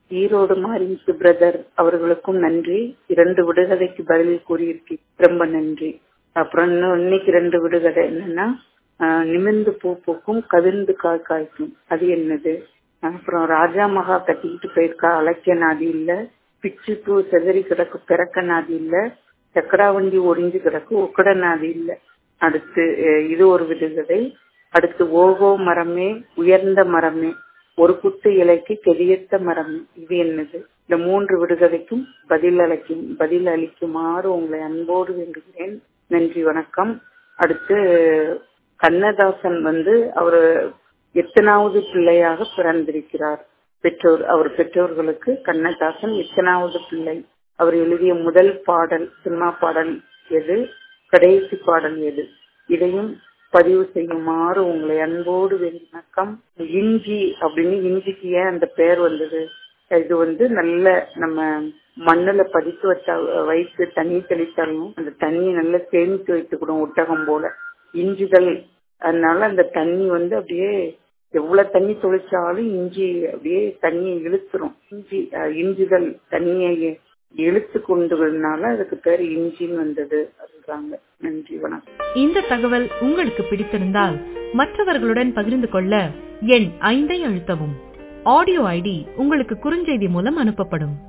Erode Marimuthu brother அவர்களுக்கும் நன்றி இரண்டு விடுகதைக்கு பதில் கூறியிருக்கீங்க ரொம்ப நன்றி அப்புறம் இன்னும் இன்னைக்கு ரெண்டு விடுகதை என்னன்னா ஆஹ் நிமிர்ந்து பூ பூக்கும் கவிர்ந்து காய் காய்க்கும் அது என்னது அப்புறம் ராஜா மகா கட்டிக்கிட்டு போயிருக்கா அலக்கிய நாதி இல்ல பிச்சு பூ செதறி கிடக்கு பிறக்க நாதி இல்ல சக்கரா வண்டி ஒடிஞ்சு கிடக்கு உக்கட நாதி இல்ல அடுத்து அஹ் இது ஒரு விடுகதை அடுத்து ஓகோ மரமே உயர்ந்த மரமே ஒரு குத்து இலைக்கு கெதியத்த மரம் இது என்னது இந்த மூன்று விடுகதைக்கும் பதில் அளிக்கும் பதில் அளிக்குமாறு உங்களை அன்போடு வேண்டுகிறேன் நன்றி வணக்கம் அடுத்து கண்ணதாசன் வந்து அவர் எத்தனாவது பிள்ளையாக பிறந்திருக்கிறார் பெற்றோர் அவர் பெற்றோர்களுக்கு கண்ணதாசன் எத்தனாவது பிள்ளை அவர் எழுதிய முதல் பாடல் சினிமா பாடல் எது கடைசி பாடல் எது இதையும் பதிவு செய்யுமாறு உங்களை அன்போடு வணக்கம் இஞ்சி அப்படின்னு இஞ்சிக்கு ஏன் அந்த பெயர் வந்தது இது வந்து நல்ல நம்ம மண்ணுல பதித்து வச்சா வைத்து தண்ணி தெளித்தாலும் அந்த தண்ணியை நல்லா சேமித்து வைத்துக்கூடும் ஒட்டகம் போல இஞ்சிதல் அதனால அந்த தண்ணி வந்து அப்படியே எவ்வளவு தண்ணி தொளிச்சாலும் இஞ்சி அப்படியே தண்ணியை இழுத்துரும் இஞ்சி இஞ்சிதல் தண்ணியை இழுத்து கொண்டதுனால அதுக்கு பேர் இஞ்சின்னு வந்தது சொல்றாங்க நன்றி வணக்கம் இந்த தகவல் உங்களுக்கு பிடித்திருந்தால் மற்றவர்களுடன் பகிர்ந்து கொள்ள எண் ஐந்தை அழுத்தவும் ஆடியோ ஐடி உங்களுக்கு குறுஞ்செய்தி மூலம் அனுப்பப்படும்